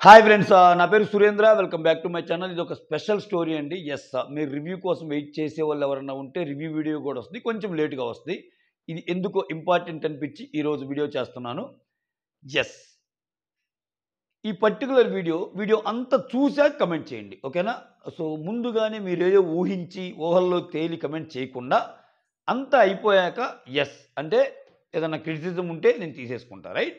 Hi friends నా పేరు Surendra welcome back to my channel ఇది ఒక స్పెషల్ స్టోరీ అండి ఎస్ మీరు రివ్యూ కోసం వెయిట్ చేసే వాళ్ళు ఎవరైనా ఉంటే రివ్యూ వీడియో కూడా వస్తుంది కొంచెం లేట్గా వస్తుంది ఇది ఎందుకో ఇంపార్టెంట్ అనిపించి ఈరోజు వీడియో చేస్తున్నాను ఎస్ ఈ పర్టికులర్ వీడియో వీడియో అంతా చూశాక కమెంట్ చేయండి ఓకేనా సో ముందుగానే మీరు ఏదో ఊహించి ఊహల్లో తేలి కమెంట్ చేయకుండా అంతా అయిపోయాక ఎస్ అంటే ఏదైనా క్రిటిసిజం ఉంటే నేను తీసేసుకుంటా రైట్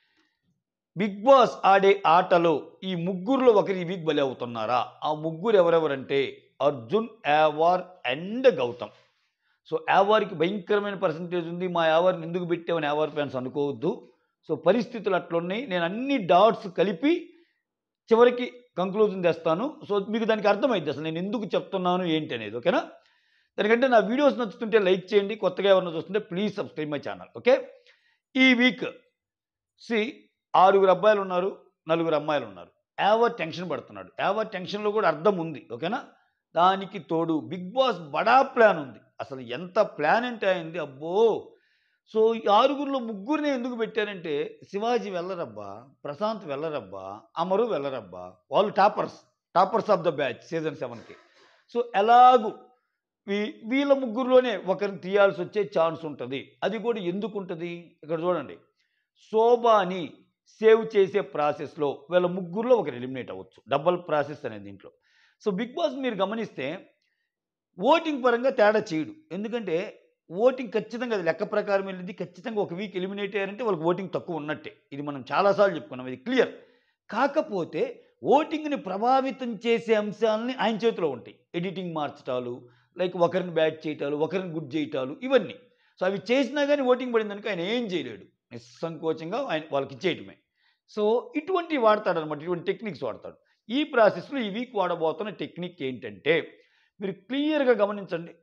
బిగ్ బాస్ ఆడే ఆటలో ఈ ముగ్గురులో ఒకరు ఈ వీక్ బలి అవుతున్నారా ఆ ముగ్గురు ఎవరెవరంటే అర్జున్ యావార్ అండ్ గౌతమ్ సో యావార్కి భయంకరమైన పర్సంటేజ్ ఉంది మా యావార్ని ఎందుకు పెట్టామని యావార్ ఫ్యాన్స్ అనుకోవద్దు సో పరిస్థితులు అట్లున్నాయి నేను అన్ని డాట్స్ కలిపి చివరికి కంక్లూజన్ తెస్తాను సో మీకు దానికి అర్థమైంది అసలు నేను ఎందుకు చెప్తున్నాను ఏంటి అనేది ఓకేనా దానికంటే నా వీడియోస్ నచ్చుతుంటే లైక్ చేయండి కొత్తగా ఎవరైనా చూస్తుంటే please subscribe my channel okay ఈ వీక్ సి ఆరుగురు అబ్బాయిలు ఉన్నారు నలుగురు అమ్మాయిలు ఉన్నారు యావర్ టెన్షన్ పడుతున్నాడు యావర్ టెన్షన్లో కూడా అర్థం ఉంది ఓకేనా దానికి తోడు బిగ్ బాస్ బడా ప్లాన్ ఉంది అసలు ఎంత ప్లాన్ అంటే అయింది అబ్బో సో ఈ ఆరుగురిలో ముగ్గురిని ఎందుకు పెట్టారంటే శివాజీ వెళ్ళరబ్బా ప్రశాంత్ వెళ్ళరబ్బా అమరు వెళ్ళరబ్బా వాళ్ళు toppers toppers of the batch season సెవెన్కి సో ఎలాగూ వీ వీళ్ళ ముగ్గురులోనే ఒకరిని తీయాల్సి వచ్చే ఛాన్స్ ఉంటుంది అది కూడా ఎందుకు ఉంటుంది ఇక్కడ చూడండి శోభాని సేవ్ చేసే ప్రాసెస్లో వీళ్ళ ముగ్గురులో ఒకరు ఎలిమినేట్ అవ్వచ్చు డబల్ ప్రాసెస్ అనేది దీంట్లో సో బిగ్ బాస్ మీరు గమనిస్తే ఓటింగ్ పరంగా తేడా చేయడు ఎందుకంటే ఓటింగ్ ఖచ్చితంగా అది లెక్క ప్రకారం వెళ్ళింది ఖచ్చితంగా ఒక వీక్ ఎలిమినేట్ అయ్యారంటే వాళ్ళకి ఓటింగ్ తక్కువ ఉన్నట్టే ఇది మనం చాలాసార్లు చెప్పుకున్నాం ఇది క్లియర్ కాకపోతే ఓటింగ్ని ప్రభావితం చేసే అంశాలని ఆయన చేతిలో ఉంటాయి ఎడిటింగ్ మార్చటాలు లైక్ ఒకరిని బ్యాట్ చేయటాలు ఒకరిని గుడ్ చేయటాలు ఇవన్నీ సో అవి చేసినా కానీ ఓటింగ్ పడిందనుక ఆయన ఏం చేయలేడు నిస్సంకోచంగా ఆయన వాళ్ళకి ఇచ్చేయటమే సో ఇటువంటివి వాడతాడు అనమాట ఇటువంటి టెక్నిక్స్ వాడతాడు ఈ ప్రాసెస్లో ఈ వీక్ వాడబోతున్న టెక్నిక్ ఏంటంటే మీరు క్లియర్గా గమనించండి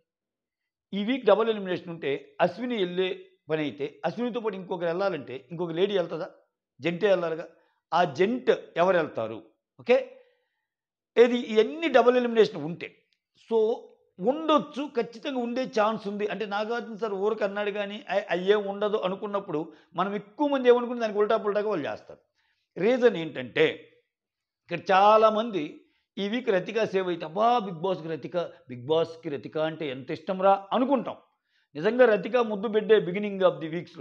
ఈ వీక్ డబుల్ ఎలిమినేషన్ ఉంటే అశ్విని వెళ్ళే పని అయితే అశ్వినితో పాటు ఇంకొకరు వెళ్ళాలంటే ఇంకొక లేడీ వెళ్తుందా జంటే వెళ్ళాలిగా ఆ జంట్ ఎవరు వెళ్తారు ఓకే ఏది ఇవన్నీ డబుల్ ఎలిమినేషన్ ఉంటే సో ఉండొచ్చు ఖచ్చితంగా ఉండే ఛాన్స్ ఉంది అంటే నాగార్జున సార్ ఊరికి అన్నాడు కానీ "అయ్- అయ్యేం ఉండదు అనుకున్నప్పుడు మనం ఎక్కువ మంది ఏమనుకుని దానికి ఉల్టా పుల్టాగా వాళ్ళు చేస్తారు రీజన్ ఏంటంటే ఇక్కడ చాలామంది ఈ వీక్ రతిక సేవ్ అయితే అబ్బా బిగ్ బాస్కి రతిక బిగ్ బాస్కి రతిక అంటే ఎంత ఇష్టం రా అనుకుంటాం నిజంగా రతిక ముద్దు బిడ్డే బిగినింగ్ ఆఫ్ ది వీక్స్లో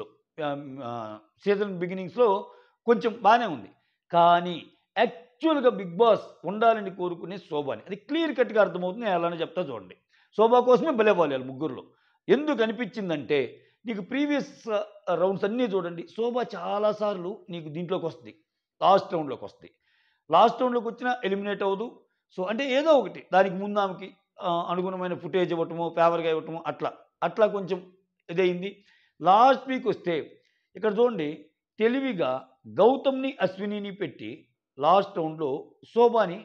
సీజన్ బిగినింగ్స్లో కొంచెం బాగానే ఉంది కానీ యాక్చువల్గా బిగ్ బాస్ ఉండాలని కోరుకునే శోభాని అది క్లియర్ కట్గా అర్థమవుతుంది నేను అలానే చెప్తా చూడండి శోభా కోసమే బలేవాలి వాళ్ళు ముగ్గురులో ఎందుకు అనిపించిందంటే నీకు ప్రీవియస్ రౌండ్స్ అన్నీ చూడండి శోభ చాలాసార్లు నీకు దీంట్లోకి వస్తుంది లాస్ట్ రౌండ్లోకి వస్తుంది లాస్ట్ రౌండ్లోకి వచ్చినా ఎలిమినేట్ అవ్వదు సో అంటే ఏదో ఒకటి దానికి ముందు ఆమెకి ఆ, అనుగుణమైన ఫుటేజ్ ఇవ్వటము ఫేవర్గా ఇవ్వటము అట్లా అట్లా కొంచెం ఇదైంది లాస్ట్ వీక్ వస్తే ఇక్కడ చూడండి తెలివిగా గౌతమ్ని అశ్వినిని పెట్టి లాస్ట్ రౌండ్లో శోభాని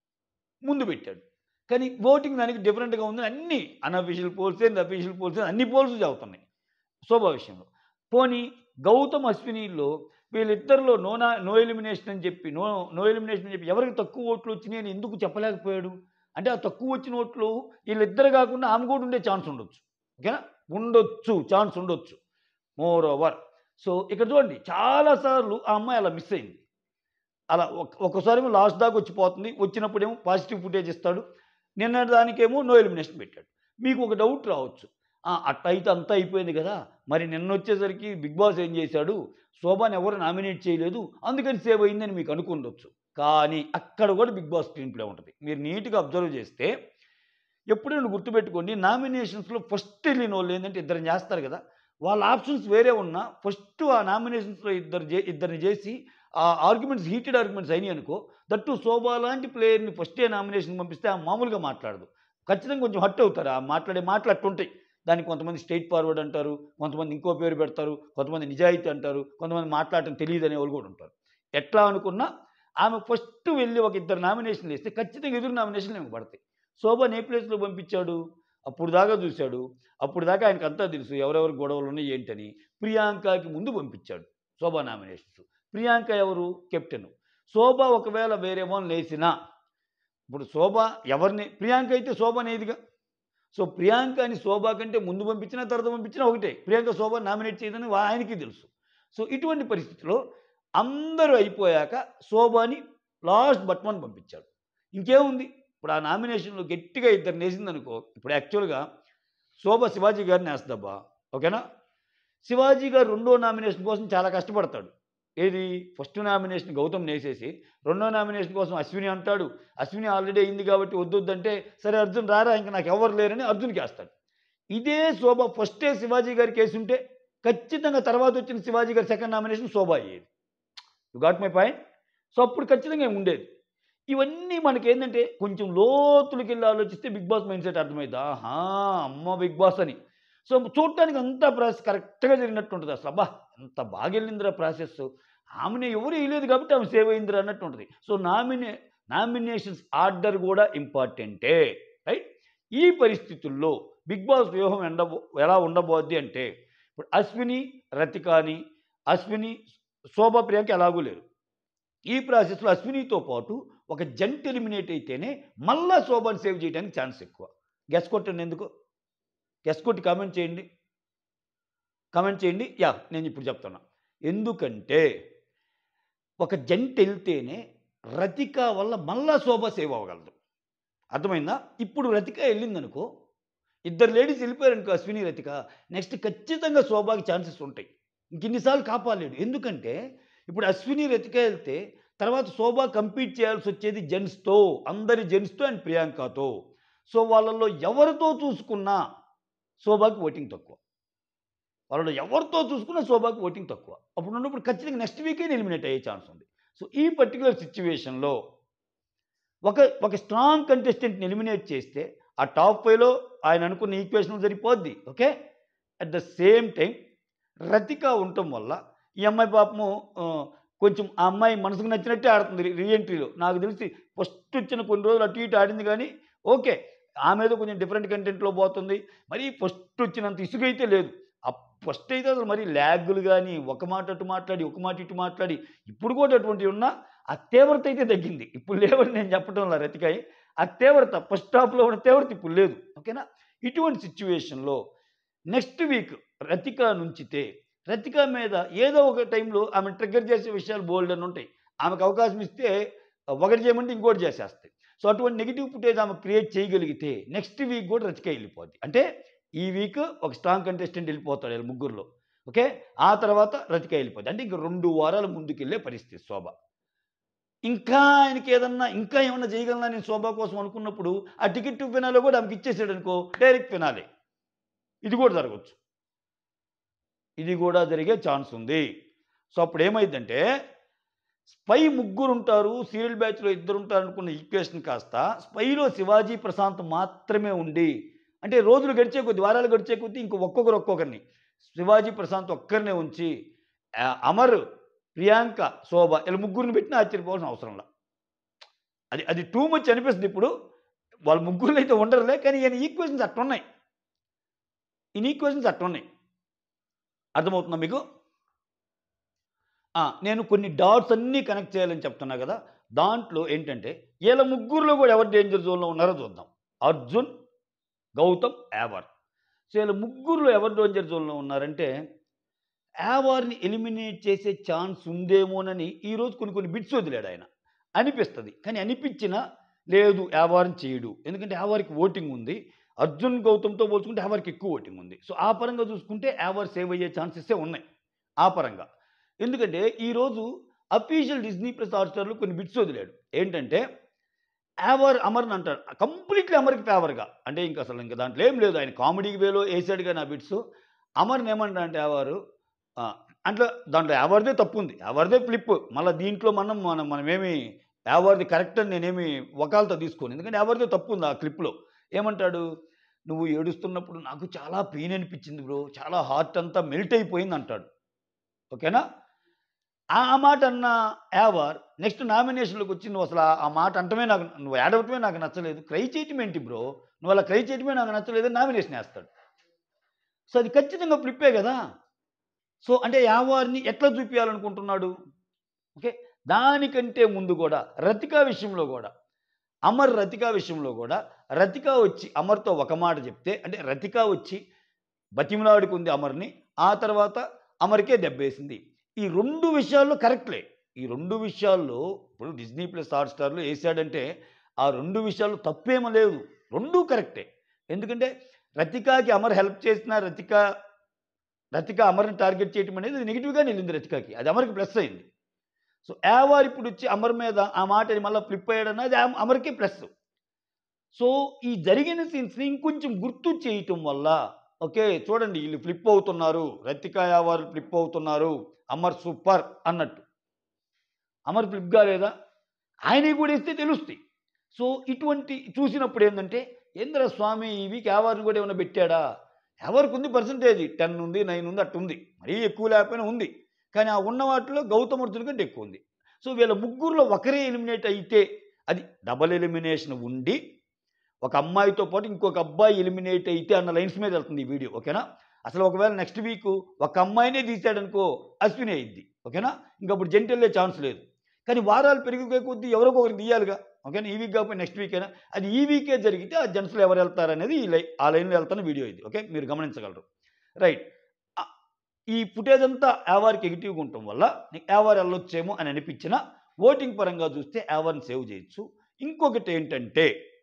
ముందు పెట్టాడు కానీ ఓటింగ్ దానికి డిఫరెంట్గా ఉంది అన్ని అన్అఫీషియల్ పోల్స్ అఫీషియల్ పోల్స్ అన్ని పోల్స్ చదువుతున్నాయి శోభా విషయంలో పోనీ గౌతమ్ అశ్వినిలో వీళ్ళిద్దరిలో నో నా నో ఎలిమినేషన్ అని చెప్పి నో నో ఎలిమినేషన్ అని చెప్పి ఎవరికి తక్కువ ఓట్లు వచ్చినాయి అని ఎందుకు చెప్పలేకపోయాడు అంటే ఆ తక్కువ వచ్చిన ఓట్లు వీళ్ళిద్దరు కాకుండా ఆమె కూడా ఉండే ఛాన్స్ ఉండొచ్చు ఓకేనా ఉండొచ్చు ఛాన్స్ ఉండొచ్చు మోర్ ఓవర్ సో ఇక్కడ చూడండి చాలాసార్లు ఆ అమ్మాయి అలా మిస్ అయింది అలా ఒక ఒకసారి ఏమో లాస్ట్ దాకా వచ్చిపోతుంది వచ్చినప్పుడేమో పాజిటివ్ ఫుటేజ్ ఇస్తాడు నిన్న దానికేమో నో ఎలిమినేషన్ పెట్టాడు మీకు ఒక డౌట్ రావచ్చు "ఆ, అట్ట అయితే అంతా అయిపోయింది కదా మరి నిన్న వచ్చేసరికి బిగ్ బాస్ ఏం చేశాడు శోభాని ఎవరు నామినేట్ చేయలేదు అందుకని సేవ్ అయిందని మీకు అనుకుండొచ్చు కానీ అక్కడ కూడా బిగ్ బాస్ స్క్రీన్ ప్లే ఉంటుంది మీరు నీట్గా అబ్జర్వ్ చేస్తే ఎప్పుడైనా గుర్తుపెట్టుకోండి నామినేషన్స్లో ఫస్ట్ వెళ్ళిన వాళ్ళు ఏంటంటే ఇద్దరిని చేస్తారు కదా వాళ్ళ ఆప్షన్స్ వేరే ఉన్నా ఫస్ట్ ఆ నామినేషన్స్లో ఇద్దరు చే ఇద్దరిని చేసి ఆ ఆర్గ్యుమెంట్స్ హీటెడ్ ఆర్గ్యుమెంట్స్ అయినాయి అనుకో దట్టు శోభా లాంటి ప్లేయర్ని ఫస్టే నామినేషన్ పంపిస్తే ఆ మామూలుగా మాట్లాడదు ఖచ్చితంగా కొంచెం హట్ అవుతారు ఆ మాట్లాడే మాటలు అట్టుంటాయి దానికి కొంతమంది స్టేట్ ఫార్వర్డ్ అంటారు కొంతమంది ఇంకో పేరు పెడతారు కొంతమంది నిజాయితీ అంటారు కొంతమంది మాట్లాడటం తెలియదు అనే వాళ్ళు కూడా ఉంటారు ఎట్లా అనుకున్నా ఆమె ఫస్ట్ వెళ్ళి ఒక ఇద్దరు నామినేషన్లు వేస్తే ఖచ్చితంగా ఎదురు నామినేషన్లు ఆమెకు పడతాయి శోభన్ ఏ ప్లేస్లో పంపించాడు అప్పుడు దాకా చూశాడు అప్పుడు దాకా ఆయనకు అంతా తెలుసు ఎవరెవరు గొడవలు ఉన్నాయి ఏంటని ప్రియాంకకి ముందు పంపించాడు శోభా నామినేషన్స్ ప్రియాంక ఎవరు కెప్టెన్ శోభ ఒకవేళ వేరే వాళ్ళని వేసినా ఇప్పుడు శోభ ఎవరిని ప్రియాంక అయితే శోభ అనేదిగా సో ప్రియాంక అని శోభ కంటే ముందు పంపించినా తర్వాత పంపించినా ఒకటే ప్రియాంక శోభ నామినేట్ చేయదని వా- ఆయనకి తెలుసు సో ఇటువంటి పరిస్థితిలో అందరూ అయిపోయాక శోభని లాస్ట్ బట్ వన్ పంపించాడు ఇంకేముంది ఇప్పుడు ఆ నామినేషన్లో గట్టిగా ఇద్దరు నేసింది అనుకో ఇప్పుడు యాక్చువల్గా శోభ శివాజీ గారిని వేస్తుందబ్బా ఓకేనా శివాజీ గారు రెండో నామినేషన్ కోసం చాలా కష్టపడతాడు ఏది ఫస్ట్ నామినేషన్ గౌతమ్ నేసేసి రెండో నామినేషన్ కోసం అశ్విని అంటాడు అశ్విని ఆల్రెడీ అయింది కాబట్టి వద్దొద్దంటే సరే అర్జున్ రారా ఇంకా నాకు ఎవరు లేరని అర్జున్కి వేస్తాడు ఇదే శోభ ఫస్టే శివాజీ గారి కేసు ఉంటే ఖచ్చితంగా తర్వాత వచ్చిన శివాజీ గారి సెకండ్ నామినేషన్ శోభ అయ్యేది you got my point so అప్పుడు ఖచ్చితంగా ఏం ఉండేది ఇవన్నీ మనకి ఏంటంటే కొంచెం లోతులకి వెళ్ళి ఆలోచిస్తే బిగ్ బాస్ మైండ్ సెట్ అర్థమైంది ఆహా అమ్మ బిగ్ బాస్ అని సో చూడటానికి అంతా ప్రాసెస్ కరెక్ట్గా జరిగినట్టు ఉంటుంది అసలు అబ్బా ఎంత బాగా వెళ్ళిందిరా ప్రాసెస్ ఆమెనే ఎవరు వేయలేదు కాబట్టి ఆమె సేవ్ అయిందిరా అన్నట్టు ఉంటుంది సో నామినే నామినేషన్స్ ఆర్డర్ కూడా ఇంపార్టెంటే రైట్ ఈ పరిస్థితుల్లో బిగ్ బాస్ వ్యూహం ఎండబో ఎలా ఉండబోద్ది అంటే ఇప్పుడు అశ్విని రతికాని అశ్విని శోభా ప్రియాంక ఎలాగూ లేరు ఈ ప్రాసెస్లో అశ్వినితో పాటు ఒక జంట్ ఎలిమినేట్ అయితేనే మళ్ళా శోభాని సేవ్ చేయడానికి ఛాన్స్ ఎక్కువ గెస్ కొట్టండి ఎందుకు గెస్ కొట్టి కామెంట్ చేయండి కామెంట్ చేయండి యా నేను ఇప్పుడు చెప్తున్నా ఎందుకంటే ఒక జంట వెళ్తేనే రతిక వల్ల మళ్ళా శోభ సేవ్ అవ్వగలదు అర్థమైందా ఇప్పుడు రతిక వెళ్ళిందనుకో ఇద్దరు లేడీస్ వెళ్ళిపోయారనుకో అశ్విని రతిక నెక్స్ట్ ఖచ్చితంగా శోభాకి ఛాన్సెస్ ఉంటాయి ఇంకెన్నిసార్లు కాపాడలేడు ఎందుకంటే ఇప్పుడు అశ్విని రతిక వెళ్తే తర్వాత శోభ కంపీట్ చేయాల్సి వచ్చేది జెంట్స్తో అందరి జెంట్స్తో అండ్ ప్రియాంకతో సో వాళ్ళల్లో ఎవరితో చూసుకున్నా శోభాకి ఓటింగ్ తక్కువ వాళ్ళలో ఎవరితో చూసుకున్నా శోభాకి ఓటింగ్ తక్కువ అప్పుడు ఉన్నప్పుడు ఖచ్చితంగా నెక్స్ట్ వీకే ఎలిమినేట్ అయ్యే ఛాన్స్ ఉంది సో ఈ పర్టికులర్ సిచ్యువేషన్లో ఒక ఒక స్ట్రాంగ్ కంటెస్టెంట్ని ఎలిమినేట్ చేస్తే ఆ టాప్ ఫైవ్లో ఆయన అనుకున్న ఈక్వేషన్ సరిపోద్ది okay at the same time Rathika ఉండటం వల్ల ఈ అమ్మాయి పాపము ఆ, కొంచెం ఆ అమ్మాయి మనసుకు నచ్చినట్టే ఆడుతుంది రీఎంట్రీలో నాకు తెలిసి ఫస్ట్ వచ్చిన కొన్ని రోజులు అటు ఇటు ఆడింది కానీ ఓకే ఆమె ఏదో కొంచెం డిఫరెంట్ కంటెంట్లో పోతుంది మరి ఫస్ట్ వచ్చినంత ఇసుగు అయితే లేదు ఆ ఫస్ట్ అయితే అసలు మరి ల్యాగులు కానీ ఒక మాట అటు మాట్లాడి ఒక మాట ఇటు మాట్లాడి ఇప్పుడు కూడా అటువంటివి ఉన్నా ఆ తీవ్రత అయితే తగ్గింది ఇప్పుడు లేవని నేను చెప్పడం లేదు రతికాయ ఆ తీవ్రత ఫస్ట్ హాఫ్లో ఉన్న తీవ్రత ఇప్పుడు లేదు ఓకేనా ఇటువంటి సిచ్యువేషన్లో నెక్స్ట్ వీక్ రతిక నుంచితే రతిక మీద ఏదో ఒక టైంలో ఆమె ట్రిగ్గర్ చేసే విషయాలు బోల్డ్ అని ఉంటాయి ఆమెకు అవకాశం ఇస్తే ఒకటి చేయమంటే ఇంకోటి చేసేస్తాయి సో అటువంటి నెగిటివ్ ఫుటేజ్ ఆమె క్రియేట్ చేయగలిగితే నెక్స్ట్ వీక్ కూడా రతిక వెళ్ళిపోద్ది అంటే ఈ వీక్ ఒక స్ట్రాంగ్ కంటెస్టెంట్ వెళ్ళిపోతాడు వీళ్ళ ముగ్గురులో ఓకే ఆ తర్వాత రతిక వెళ్ళిపోద్ది అంటే ఇంక రెండు వారాల ముందుకు వెళ్ళే పరిస్థితి శోభ ఇంకా ఆయనకి ఏదన్నా ఇంకా ఏమన్నా చేయగలనా నేను శోభ కోసం అనుకున్నప్పుడు ఆ టికెట్ ఫినాలో కూడా ఆమెకి ఇచ్చేసాడు అనుకో డైరెక్ట్ ఫినాలే ఇది కూడా జరగవచ్చు ఇది కూడా జరిగే ఛాన్స్ ఉంది సో అప్పుడు ఏమైందంటే స్పై ముగ్గురు ఉంటారు సీరియల్ బ్యాచ్లో ఇద్దరు ఉంటారు అనుకున్న ఈక్వేషన్ కాస్త స్పైలో శివాజీ ప్రశాంత్ మాత్రమే ఉండి అంటే రోజులు గడిచే కొద్ది వారాలు గడిచే కొద్దీ ఇంకో ఒక్కొక్కరు ఒక్కొక్కరిని శివాజీ ప్రశాంత్ ఒక్కరినే ఉంచి ఆ, అమర్ ప్రియాంక శోభ ఇలా ముగ్గురిని పెట్టినా ఆశ్చర్యపోవాల్సిన అవసరం లేదు అది అది టూ మచ్ అనిపిస్తుంది ఇప్పుడు వాళ్ళ ముగ్గురు అయితే ఉండరులే కానీ ఈయన ఈక్వేషన్స్ అట్టున్నాయి ఈయన ఈక్వేషన్స్ అట్టున్నాయి అర్థమవుతుందా మీకు ఆ, నేను కొన్ని డాట్స్ అన్నీ కనెక్ట్ చేయాలని చెప్తున్నా కదా దాంట్లో ఏంటంటే వీళ్ళ ముగ్గురులో కూడా ఎవరు డేంజర్ జోన్లో ఉన్నారో చూద్దాం అర్జున్ గౌతమ్ యావర్ సో వీళ్ళ ముగ్గురులో ఎవరు డేంజర్ జోన్లో ఉన్నారంటే యావార్ని ఎలిమినేట్ చేసే ఛాన్స్ ఉందేమోనని ఈరోజు కొన్ని కొన్ని బిట్స్ వదిలాడు ఆయన అనిపిస్తుంది కానీ అనిపించినా లేదు యావార్ని చేయడు ఎందుకంటే యావార్కి ఓటింగ్ ఉంది అర్జున్ గౌతమ్తో పోల్చుకుంటే యావార్కి ఎక్కువ ఓటింగ్ ఉంది సో ఆ పరంగా చూసుకుంటే యావార్ సేవ్ అయ్యే ఛాన్సెసే ఉన్నాయి ఆ పరంగా ఎందుకంటే ఈరోజు అఫీషియల్ డిజ్నీ ప్లస్ హాట్స్టార్లో కొన్ని బిట్స్ వదిలాడు ఏంటంటే యావర్ అమర్ని అంటాడు కంప్లీట్లీ అమర్కి ఫేవర్గా అంటే ఇంకా అసలు ఇంకా దాంట్లో ఏం లేదు ఆయన కామెడీ వేలో వేసాడు కానీ ఆ బిట్స్ అమర్ని ఏమంటా అంటే యావారు ఆ, అంటే దాంట్లో యావర్దే తప్పు ఉంది యావర్దే ఫ్లిప్ మళ్ళీ దీంట్లో మనం మనం మనమేమి యావర్ది కరెక్ట్ అని నేనేమి వకాలతో తీసుకోను ఎందుకంటే యావర్దే తప్పు ఉంది ఆ క్లిప్లో ఏమంటాడు నువ్వు ఏడుస్తున్నప్పుడు నాకు చాలా పెయిన్ అనిపించింది బ్రో చాలా హార్ట్ అంతా మెల్ట్ అయిపోయింది అంటాడు ఓకేనా ఆ ఆ మాట అన్న యావర్ నెక్స్ట్ నామినేషన్లోకి వచ్చి నువ్వు అసలు ఆ- ఆ మాట అంటమే నాకు నువ్వు ఏడవటమే నాకు నచ్చలేదు క్రై చేయటం ఏంటి బ్రో నువ్వు అలా క్రై చేయటమే నాకు నచ్చలేదు నామినేషన్ వేస్తాడు సో అది ఖచ్చితంగా ఫ్లిప్పే కదా సో అంటే యావార్ని ఎట్లా చూపించాలనుకుంటున్నాడు ఓకే దానికంటే ముందు కూడా రతికా విషయంలో కూడా అమర్ రతికా విషయంలో కూడా రతిక వచ్చి అమర్తో ఒక మాట చెప్తే అంటే రతిక వచ్చి బతిమలాడుకుంది అమర్ని ఆ తర్వాత అమర్కే దెబ్బేసింది ఈ రెండు విషయాల్లో కరెక్ట్లే ఈ రెండు విషయాల్లో ఇప్పుడు డిజ్నీ ప్లస్ హాట్ స్టార్లో వేసాడంటే ఆ రెండు విషయాలు తప్పేమో లేదు రెండూ కరెక్టే ఎందుకంటే రతికాకి అమర్ హెల్ప్ చేసిన రతిక రతిక అమర్ని టార్గెట్ చేయటం అనేది నెగిటివ్గా వెళ్ళింది రతికాకి అది అమర్కి ప్లస్ అయింది సో యావార్ ఇప్పుడు వచ్చి అమర్ మీద ఆ మాటని మళ్ళీ ఫ్లిప్ అయ్యాడన్నది ఆ- అమర్కి ప్లస్ సో ఈ జరిగిన సీన్స్ని ఇంకొంచెం గుర్తు చేయటం వల్ల ఓకే చూడండి వీళ్ళు ఫ్లిప్ అవుతున్నారు రతిక యావారు ఫ్లిప్ అవుతున్నారు అమర్ సూపర్ అన్నట్టు అమర్ ఫ్లిప్ కాలేదా ఆయన కూడా ఇస్తే తెలుస్తాయి సో ఇటువంటి చూసినప్పుడు ఏంటంటే ఏంద్ర స్వామి ఈ వీక్ యావార్ని కూడా ఏమైనా పెట్టాడా ఎవరికి ఉంది పర్సంటేజ్ టెన్ ఉంది నైన్ ఉంది అట్టు ఉంది మరీ ఎక్కువ లేకపోయినా ఉంది కానీ ఆ ఉన్న వాటిలో గౌతమ్ అర్జున్ కంటే ఎక్కువ ఉంది సో వీళ్ళ ముగ్గురులో ఒకరే ఎలిమినేట్ అయితే అది డబల్ ఎలిమినేషన్ ఉండి ఒక అమ్మాయితో పాటు ఇంకొక అబ్బాయి ఎలిమినేట్ అయితే అన్న లైన్స్ మీద వెళ్తుంది ఈ వీడియో ఓకేనా అసలు ఒకవేళ నెక్స్ట్ వీక్ ఒక అమ్మాయినే తీసాడనుకో అశ్విని అయింది ఓకేనా ఇంకా అప్పుడు జంట వెళ్ళే ఛాన్స్ లేదు కానీ వారాలు పెరిగిపోయే కొద్దీ ఎవరో ఒకరికి తీయాలిగా ఓకేనా ఈ వీక్ కాకపోతే నెక్స్ట్ వీక్ అయినా అది ఈ వీకే జరిగితే ఆ జెంట్స్లో ఎవరు వెళ్తారనేది ఈ లై ఆ లైన్లో వెళ్తున్న వీడియో ఇది ఓకే మీరు గమనించగలరు రైట్ ఆ- ఈ ఫుటేజ్ అంతా యావార్కి ఎగిటివ్గా ఉండటం వల్ల నీకు యావార్ వెళ్ళొచ్చేమో అని అనిపించిన ఓటింగ్ పరంగా చూస్తే యావార్ని సేవ్ చేయొచ్చు ఇంకొకటి ఏంటంటే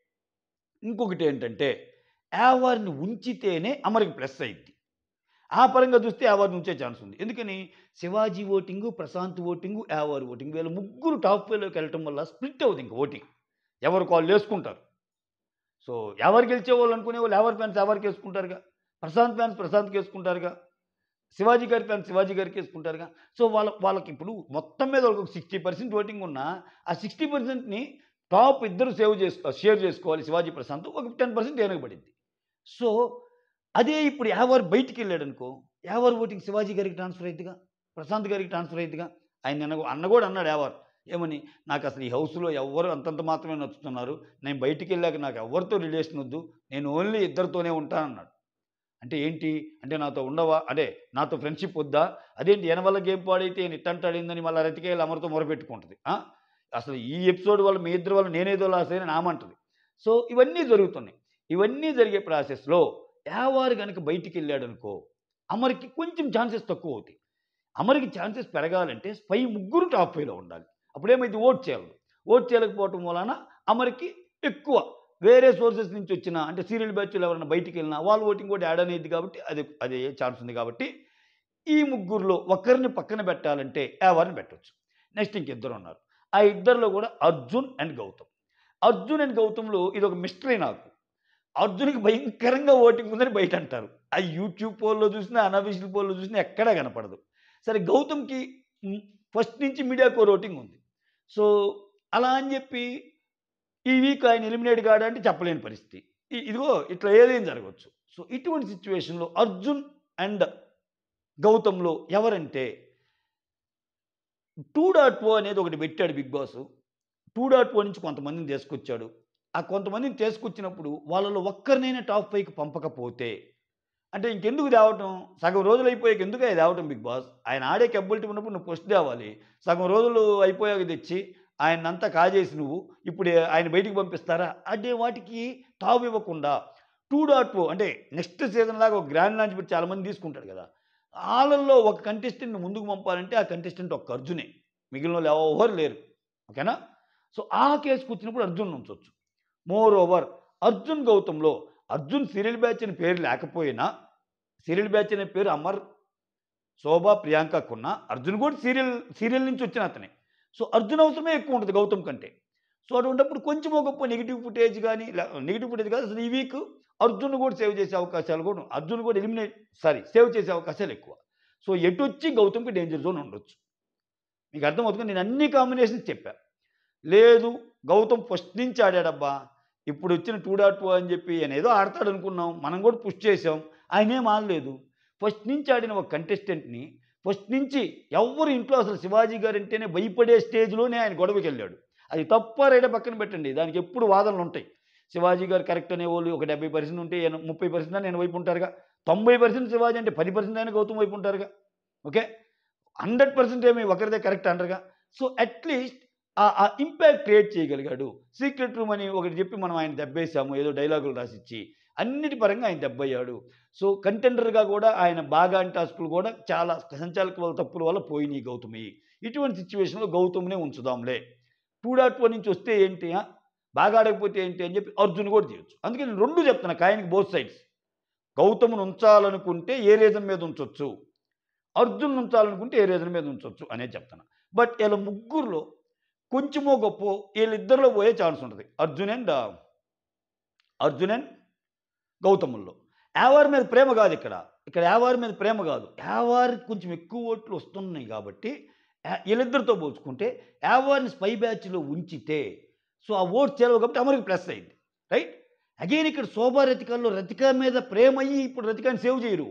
ఇంకొకటి ఏంటంటే యావార్ని ఉంచితేనే అమరికి ప్లస్ అయింది ఆ పరంగా చూస్తే యావార్ని ఉంచే ఛాన్స్ ఉంది ఎందుకని Shivaji voting Prashanth voting Yawar voting వీళ్ళ ముగ్గురు టాప్ ఫైవ్లోకి వెళ్ళటం వల్ల స్ప్లిట్ అవుతుంది ఇంక ఓటింగ్ ఎవరు కాల్ వేసుకుంటారు సో ఎవరు గెలిచే వాళ్ళు అనుకునే వాళ్ళు ఎవరి ఫ్యాన్స్ ఎవరికి వేసుకుంటారుగా ప్రశాంత్ ఫ్యాన్స్ ప్రశాంత్కి వేసుకుంటారుగా శివాజీ గారి ఫ్యాన్స్ శివాజీ గారికి వేసుకుంటారుగా సో వాళ్ళ వాళ్ళకి ఇప్పుడు మొత్తం మీద వాళ్ళకి సిక్స్టీ పర్సెంట్ ఓటింగ్ ఉన్నా ఆ సిక్స్టీ పర్సెంట్ని టాప్ ఇద్దరు సేవ్ చేసుకో షేర్ చేసుకోవాలి శివాజీ ప్రశాంత్ ఒక టెన్ పర్సెంట్ వెనకబడింది సో అదే ఇప్పుడు యావర్ బయటికి వెళ్ళాడు అనుకో యావర్ ఓటింగ్ శివాజీ గారికి ట్రాన్స్ఫర్ అవుతుందిగా ప్రశాంత్ గారికి ట్రాన్స్ఫర్ అవుతుందిగా ఆయన నిన్న అన్న కూడా అన్నాడు యావర్ ఏమని నాకు అసలు ఈ హౌస్లో ఎవ్వరు అంతంత మాత్రమే నచ్చుతున్నారు నేను బయటికి వెళ్ళాక నాకు ఎవరితో రిలేషన్ వద్దు నేను ఓన్లీ ఇద్దరితోనే ఉంటానన్నాడు అంటే ఏంటి అంటే నాతో ఉండవా అదే నాతో ఫ్రెండ్షిప్ వద్దా అదేంటి ఈయన వల్ల గేమ్ పాడైతే ఈయన ఇట్టంటాడిందని మళ్ళీ రతికేయాలి అమరతో మొరపెట్టుకుంటుంది ఆ? అసలు ఈ ఎపిసోడ్ వల్ల మీ ఇద్దరు వల్ల నేనేదో లాస్ అయినా నామంటుంది సో ఇవన్నీ జరుగుతున్నాయి ఇవన్నీ జరిగే ప్రాసెస్లో యావారు కనుక బయటికి వెళ్ళాడు అనుకో అమర్కి కొంచెం ఛాన్సెస్ తక్కువ అవుతాయి అమర్కి ఛాన్సెస్ పెరగాలంటే స్పై ముగ్గురు టాప్ ఫైవ్లో ఉండాలి అప్పుడేమైతే ఓట్ చేయాలి ఓట్ చేయలేకపోవటం వలన అమర్కి ఎక్కువ వేరే సోర్సెస్ నుంచి వచ్చిన అంటే సీరియల్ బ్యాచ్లు ఎవరైనా బయటికి వెళ్ళినా వాళ్ళ ఓటింగ్ కూడా యాడ్ అనేది కాబట్టి అది అది ఛాన్స్ ఉంది కాబట్టి ఈ ముగ్గురులో ఒకరిని పక్కన పెట్టాలంటే ఎవరిని పెట్టవచ్చు నెక్స్ట్ ఇంకిద్దరు ఉన్నారు ఆ ఇద్దరిలో కూడా అర్జున్ అండ్ గౌతమ్ అర్జున్ అండ్ గౌతమ్లో ఇది ఒక మిస్టరీ నాకు అర్జున్కి భయంకరంగా ఓటింగ్ ఉందని బయట అంటారు ఆ యూట్యూబ్ పోల్లో చూసినా అనఫిషియల్ పోల్లో చూసినా ఎక్కడా కనపడదు సరే గౌతమ్కి ఫస్ట్ నుంచి మీడియా కోర్ ఓటింగ్ ఉంది సో అలా అని చెప్పి ఈ వీక్ ఆయన ఎలిమినేట్ కాడంటే చెప్పలేని పరిస్థితి ఇ- ఇదిగో ఇట్లా ఏదైనా జరగవచ్చు సో ఇటువంటి సిచ్యువేషన్లో అర్జున్ అండ్ గౌతమ్లో ఎవరంటే టూ డాట్ ఓ అనేది ఒకటి పెట్టాడు Bigg Boss two dot O నుంచి కొంతమందిని తీసుకొచ్చాడు ఆ కొంతమందిని తీసుకొచ్చినప్పుడు వాళ్ళలో ఒక్కరినైనా టాప్ ఫైవ్కి పంపకపోతే అంటే ఇంకెందుకు తేవటం సగం రోజులు అయిపోయాక ఎందుకు అది తేవటం బిగ్ బాస్ ఆయన ఆడే కెబిలిటీ ఉన్నప్పుడు నువ్వు ఫస్ట్ తేవాలి సగం రోజులు అయిపోయాక తెచ్చి ఆయన అంతా కాజేసి నువ్వు ఇప్పుడు ఆయన బయటికి పంపిస్తారా అంటే వాటికి తావు ఇవ్వకుండా టూ డాట్ ఓ అంటే నెక్స్ట్ సీజన్ లాగా ఒక గ్రాండ్ లాంచ్ పెట్టి చాలామంది తీసుకుంటారు కదా వాళ్ళల్లో ఒక కంటెస్టెంట్ని ముందుకు పంపాలంటే ఆ కంటెస్టెంట్ ఒక అర్జునే మిగిలిన వాళ్ళు ఎవరు లేరు ఓకేనా సో ఆ కేసుకు వచ్చినప్పుడు అర్జున్ ఉంచవచ్చు మోర్ ఓవర్ అర్జున్ గౌతంలో అర్జున్ సీరియల్ బ్యాచ్ అని పేరు లేకపోయినా సీరియల్ బ్యాచ్ అనే పేరు అమర్ శోభ ప్రియాంకకున్న అర్జున్ కూడా సీరియల్ సీరియల్ నుంచి వచ్చిన అతనే సో అర్జున్ అవసరమే ఎక్కువ ఉంటుంది గౌతమ్ కంటే సో అటువంటిప్పుడు కొంచెం ఒక గొప్ప నెగిటివ్ ఫుటేజ్ కానీ నెగిటివ్ ఫుటేజ్ కాదు అసలు ఈ వీక్ అర్జున్ కూడా సేవ్ చేసే అవకాశాలు కూడా అర్జున్ కూడా ఎలిమినేట్ సారీ సేవ్ చేసే అవకాశాలు ఎక్కువ సో ఎటు వచ్చి గౌతమ్కి డేంజర్ జోన్ ఉండొచ్చు మీకు అర్థమవుతుంది నేను అన్ని కాంబినేషన్స్ చెప్పా లేదు గౌతమ్ ఫస్ట్ నుంచి ఆడాడబ్బా ఇప్పుడు వచ్చిన టూ డాట్ టూ అని చెప్పి ఆయన ఏదో ఆడతాడు అనుకున్నాం మనం కూడా పుష్ చేసాం ఆయన ఏం ఆడలేదు ఫస్ట్ నుంచి ఆడిన ఒక కంటెస్టెంట్ని ఫస్ట్ నుంచి ఎవరు ఇంట్లో అసలు శివాజీ గారు అంటేనే భయపడే స్టేజ్లోనే ఆయన గొడవకి వెళ్ళాడు అది తప్ప రైడ పక్కన పెట్టండి దానికి ఎప్పుడు వాదనలు ఉంటాయి శివాజీ గారు కరెక్ట్ అనే వాళ్ళు ఒక డెబ్బై పర్సెంట్ ఉంటే ఈయన ముప్పై పర్సెంట్ నేను వైపు ఉంటారుగా తొంభై పర్సెంట్ శివాజీ అంటే పది పర్సెంట్ అయినా గౌతమ్ వైపు ఉంటారుగా ఓకే హండ్రెడ్ పర్సెంట్ ఏమి ఒకరిదే కరెక్ట్ అంటారుగా సో అట్లీస్ట్ ఆ ఇంపాక్ట్ క్రియేట్ చేయగలిగాడు సీక్రెట్ రూమ్ అని ఒకటి చెప్పి మనం ఆయన దెబ్బేసాము ఏదో డైలాగులు రాసిచ్చి అన్నిటి పరంగా ఆయన దెబ్బయ్యాడు సో కంటెండర్గా కూడా ఆయన బాగా టాస్కులు కూడా చాలా సంచాలక వాళ్ళ తప్పుల వల్ల పోయినాయి గౌతమి ఇటువంటి సిచ్యువేషన్లో గౌతమ్నే ఉంచుదాంలే టూ డాట్ వన్ నుంచి వస్తే ఏంటి ఆ? బాగా ఆడకపోతే ఏంటి అని చెప్పి అర్జున్ కూడా చేయొచ్చు అందుకే నేను రెండు చెప్తున్నా కాయనికి బోత్ సైడ్స్ గౌతమ్ను ఉంచాలనుకుంటే ఏ రీజన్ మీద ఉంచొచ్చు అర్జున్ ఉంచాలనుకుంటే ఏ రీజన్ మీద ఉంచొచ్చు అనేది చెప్తాను బట్ వీళ్ళ ముగ్గురులో కొంచెమో గొప్ప వీళ్ళిద్దరిలో పోయే ఛాన్స్ ఉంటుంది అర్జున్ అండ్ అర్జున్ అండ్ గౌతముల్లో యావారి మీద ప్రేమ కాదు ఇక్కడ ఇక్కడ యావారి మీద ప్రేమ కాదు యావారికి కొంచెం ఎక్కువ ఓట్లు వస్తున్నాయి కాబట్టి యా- వీళ్ళిద్దరితో పోల్చుకుంటే యావారిని స్పై బ్యాచ్లో ఉంచితే సో ఆ ఓట్ చేరవు కాబట్టి అమరికి ప్లస్ అయింది రైట్ అగైన్ ఇక్కడ శోభా రతికాల్లో రతిక మీద ప్రేమ అయ్యి ఇప్పుడు రతికాని సేవ్ చేయరు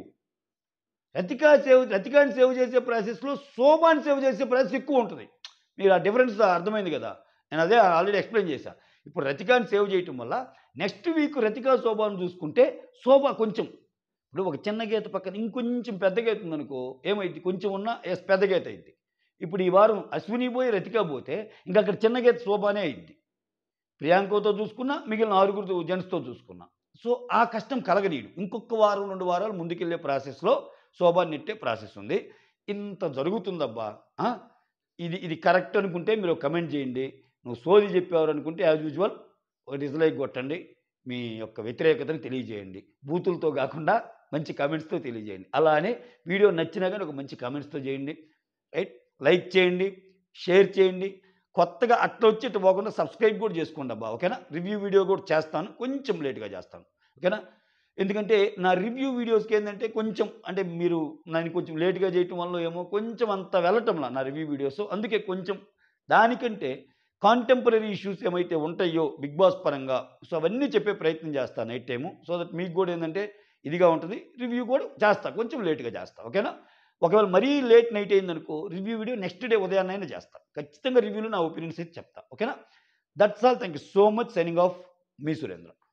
రతికా సేవ్ రతికాని సేవ్ చేసే ప్రాసెస్లో శోభాని సేవ్ చేసే ప్రాసెస్ ఎక్కువ ఉంటుంది మీరు ఆ డిఫరెన్స్ అర్థమైంది కదా నేను అదే ఆల్రెడీ ఎక్స్ప్లెయిన్ చేశా ఇప్పుడు రతికాని సేవ్ చేయటం వల్ల నెక్స్ట్ వీక్ రతికా శోభాను చూసుకుంటే శోభ కొంచెం ఇప్పుడు ఒక చిన్న గీత పక్కన ఇంకొంచెం పెద్ద గీత ఉందనుకో ఏమైంది కొంచెం ఉన్నా ఎస్ పెద్ద గీత అయింది ఇప్పుడు ఈ వారం అశ్విని పోయి రతికా పోతే ఇంకా అక్కడ చిన్న గీత శోభానే అయింది ప్రియాంకతో చూసుకున్నా మిగిలిన ఆరుగురు జెంట్స్తో చూసుకున్నా సో ఆ కష్టం కలగనీయడు ఇంకొక వారం రెండు వారాలు ముందుకెళ్ళే ప్రాసెస్లో శోభాన్ని నెట్టే ప్రాసెస్ ఉంది ఇంత జరుగుతుందబ్బా ఆ? ఇది ఇది కరెక్ట్ అనుకుంటే మీరు కమెంట్ చేయండి నువ్వు సోది చెప్పేవారు అనుకుంటే యాజ్ యూజువల్ ఒక డిస్లైక్ కొట్టండి మీ యొక్క వ్యతిరేకతను తెలియజేయండి బూతులతో కాకుండా మంచి కామెంట్స్తో తెలియజేయండి అలానే వీడియో నచ్చినా కానీ ఒక మంచి కామెంట్స్తో చేయండి రైట్ లైక్ చేయండి షేర్ చేయండి కొత్తగా అట్లా వచ్చి ఇటు పోకుండా సబ్స్క్రైబ్ కూడా చేసుకోండి అబ్బా ఓకేనా రివ్యూ వీడియో కూడా చేస్తాను కొంచెం లేట్గా చేస్తాను ఓకేనా ఎందుకంటే నా రివ్యూ వీడియోస్కి ఏంటంటే కొంచెం అంటే మీరు నేను కొంచెం లేట్గా చేయటం వల్ల ఏమో కొంచెం అంత వెళ్ళటంలా నా రివ్యూ వీడియోస్ అందుకే కొంచెం దానికంటే కాంటెంపరీ ఇష్యూస్ ఏమైతే ఉంటాయో బిగ్ బాస్ పరంగా సో అవన్నీ చెప్పే ప్రయత్నం చేస్తాను నైట్ టైము సో దట్ మీకు కూడా ఏంటంటే ఇదిగా ఉంటుంది రివ్యూ కూడా చేస్తా కొంచెం లేట్గా చేస్తా ఓకేనా ఒకవేళ మరీ లేట్ నైట్ అయిందనుకో రివ్యూ వీడియో నెక్స్ట్ డే ఉదయాన్నైనా చేస్తా ఖచ్చితంగా రివ్యూలో నా ఒపీనియన్స్ అయితే చెప్తా ఓకేనా that's all thank you so much signing off మీ సురేంద్ర